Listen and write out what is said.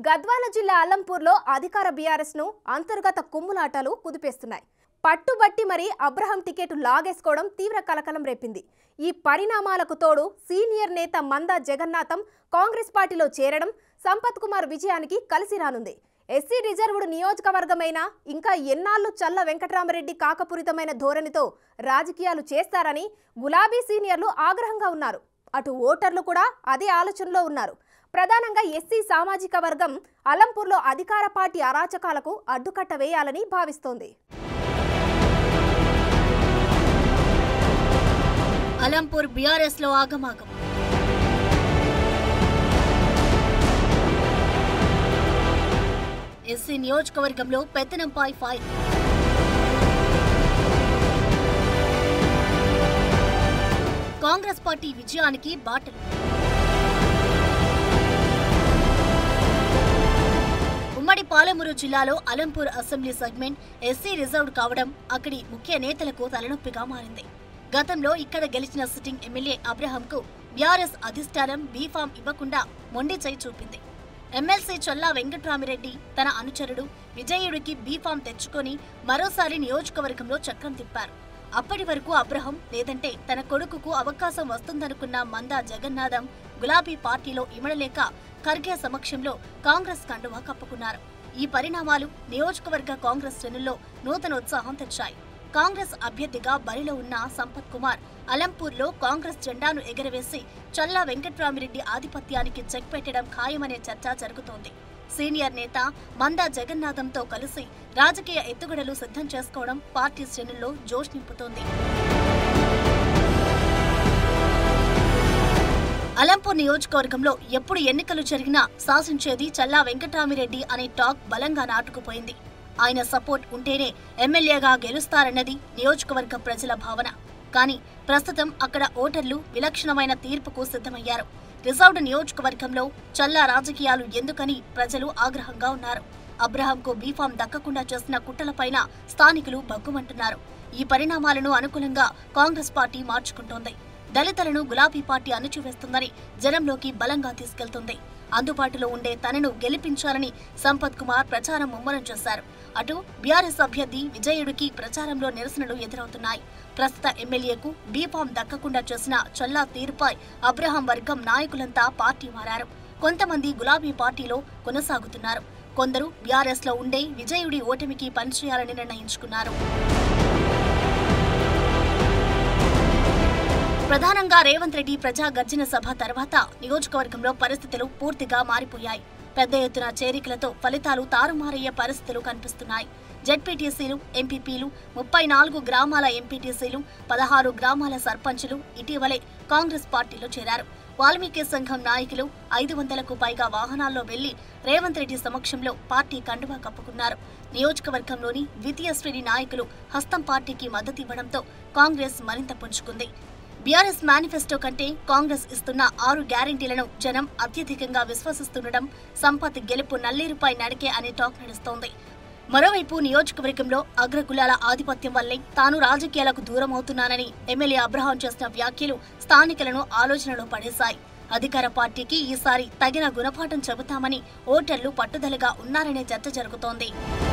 గద్వాల జిల్లా అల్లంపూర్లో అధికార బీఆర్ఎస్ ను అంతర్గత కుమ్ములాటలు కుదిపేస్తున్నాయి పట్టుబట్టి మరి అబ్రహం టికెట్ లాగేసుకోవడం తీవ్ర కలకలం రేపింది ఈ పరిణామాలకు తోడు సీనియర్ నేత మందా జగన్నాథం కాంగ్రెస్ పార్టీలో చేరడం సంపత్ కుమార్ విజయానికి కలిసి రానుంది ఎస్సీ రిజర్వ్డ్ నియోజకవర్గమైన ఇంకా ఎన్నాళ్లు చల్ల వెంకటరామరెడ్డి కాకపూరితమైన ధోరణితో రాజకీయాలు చేస్తారని గులాబీ సీనియర్లు ఆగ్రహంగా ఉన్నారు అటు ఓటర్లు కూడా అదే ఆలోచనలో ఉన్నారు ప్రధానంగా ఎస్సీ సామాజిక వర్గం అలంపూర్లో అధికార పార్టీ అరాచకాలకు అడ్డుకట్ట వేయాలని భావిస్తోంది అలంపూర్ బీఆర్ఎస్ లో ఆగమాగం ఎస్సీ నియోజకవర్గంలో పెత్తనంపై ఫైర్ కాంగ్రెస్ పార్టీ విజయానికి బాటలు ఉమ్మడి పాలమూరు జిల్లాలో Alampur assembly segment SC reserved కావడం అక్కడి ముఖ్య నేతలకు తలనొప్పిగా మారింది గతంలో ఇక్కడ గెలిచిన సిట్టింగ్ ఎమ్మెల్యే అబ్రహాంకు బీఆర్ఎస్ అధిష్టానం బీఫామ్ ఇవ్వకుండా మొండి చేయి చూపింది ఎమ్మెల్సీ చొల్లా వెంకట్రామిరెడ్డి తన అనుచరుడు విజయుడికి బీఫామ్ తెచ్చుకొని మరోసారి నియోజకవర్గంలో చక్రం తిప్పారు అప్పటి వరకు అబ్రహం లేదంటే తన కొడుకుకు అవకాశం వస్తుందనుకున్న మందా జగన్నాథం గులాబీ పార్టీలో ఇమడలేక ఖర్గే సమక్షంలో కాంగ్రెస్ కండువా కప్పుకున్నారు ఈ పరిణామాలు నియోజకవర్గ కాంగ్రెస్ శ్రేణుల్లో నూతన ఉత్సాహం తెచ్చాయి కాంగ్రెస్ అభ్యర్థిగా బరిలో ఉన్న సంపత్ కుమార్ అలంపూర్లో కాంగ్రెస్ జెండాను ఎగరవేసి చల్లా వెంకట్రామిరెడ్డి ఆధిపత్యానికి చెక్ పెట్టడం ఖాయమనే చర్చ జరుగుతోంది సీనియర్ నేత మందా జగన్నాథంతో కలిసి రాజకీయ ఎత్తుగడలు సిద్ధం చేసుకోవడం పార్టీ శ్రేణుల్లో జోష్ నింపుతోంది అలంపూర్ నియోజకవర్గంలో ఎప్పుడు ఎన్నికలు జరిగినా శాసించేది చల్లా వెంకటరామిరెడ్డి అనే టాక్ బలంగా నాటుకుపోయింది ఆయన సపోర్ట్ ఉంటేనే ఎమ్మెల్యేగా గెలుస్తారన్నది నియోజకవర్గ ప్రజల భావన కానీ ప్రస్తుతం అక్కడ ఓటర్లు విలక్షణమైన తీర్పుకు సిద్ధమయ్యారు రిజర్వ్డ్ నియోజకవర్గంలో చల్లా రాజకీయాలు ఎందుకని ప్రజలు ఆగ్రహంగా ఉన్నారు అబ్రహాంకు బీఫామ్ దక్కకుండా చేసిన కుట్రలపైన స్థానికులు బగ్గుమంటున్నారు ఈ పరిణామాలను అనుకూలంగా కాంగ్రెస్ పార్టీ మార్చుకుంటోంది దళితులను గులాబీ పార్టీ అణచివేస్తుందని జనంలోకి బలంగా తీసుకెళ్తుంది అందుబాటులో ఉండే తనను గెలిపించాలని సంపత్ కుమార్ ప్రచారం ముమ్మరం చేశారు అటు బీఆర్ఎస్ అభ్యర్థి విజయుడికి ప్రచారంలో నిరసనలు ఎదురవుతున్నాయి ప్రస్తుత ఎమ్మెల్యేకు బీఫామ్ దక్కకుండా చేసిన చల్లా తీరుపై అబ్రహాం వర్గం నాయకులంతా పార్టీ మారారు కొంతమంది గులాబీ పార్టీలో కొనసాగుతున్నారు కొందరు బీఆర్ఎస్ లో ఉండే విజయుడి ఓటమికి పనిచేయాలని నిర్ణయించుకున్నారు ప్రధానంగా రేవంత్ రెడ్డి ప్రజా గర్జన సభ తర్వాత నియోజకవర్గంలో పరిస్థితులు పూర్తిగా మారిపోయాయి పెద్ద ఎత్తున చేరికలతో ఫలితాలు తారుమారయ్యే పరిస్థితులు కనిపిస్తున్నాయి జెడ్పీటీసీలు ఎంపీపీలు ముప్పై నాలుగు గ్రామాల ఎంపీటీసీలు పదహారు గ్రామాల సర్పంచులు ఇటీవలే కాంగ్రెస్ పార్టీలో చేరారు వాల్మీకి సంఘం నాయకులు ఐదు వందలకు పైగా వాహనాల్లో వెళ్లి రేవంత్ రెడ్డి సమక్షంలో పార్టీ కండువా కప్పుకున్నారు నియోజకవర్గంలోని ద్వితీయ శ్రేణి నాయకులు హస్తం పార్టీకి మద్దతివ్వడంతో కాంగ్రెస్ మరింత పుంజుకుంది బీఆర్ఎస్ మేనిఫెస్టో కంటే కాంగ్రెస్ ఇస్తున్న ఆరు గ్యారంటీలను జనం అత్యధికంగా విశ్వసిస్తుండడం సంపత్ గెలుపు నల్లేరుపై నడికే అనే టాక్ నడుస్తోంది మరోవైపు నియోజకవర్గంలో అగ్రకులాల ఆధిపత్యం వల్లే తాను రాజకీయాలకు దూరం అవుతున్నానని ఎమ్మెల్యే అబ్రహాం చేసిన వ్యాఖ్యలు స్థానికులను ఆలోచనలో పడేశాయి అధికార పార్టీకి ఈసారి తగిన గుణపాఠం చెబుతామని ఓటర్లు పట్టుదలగా ఉన్నారనే చర్చ జరుగుతోంది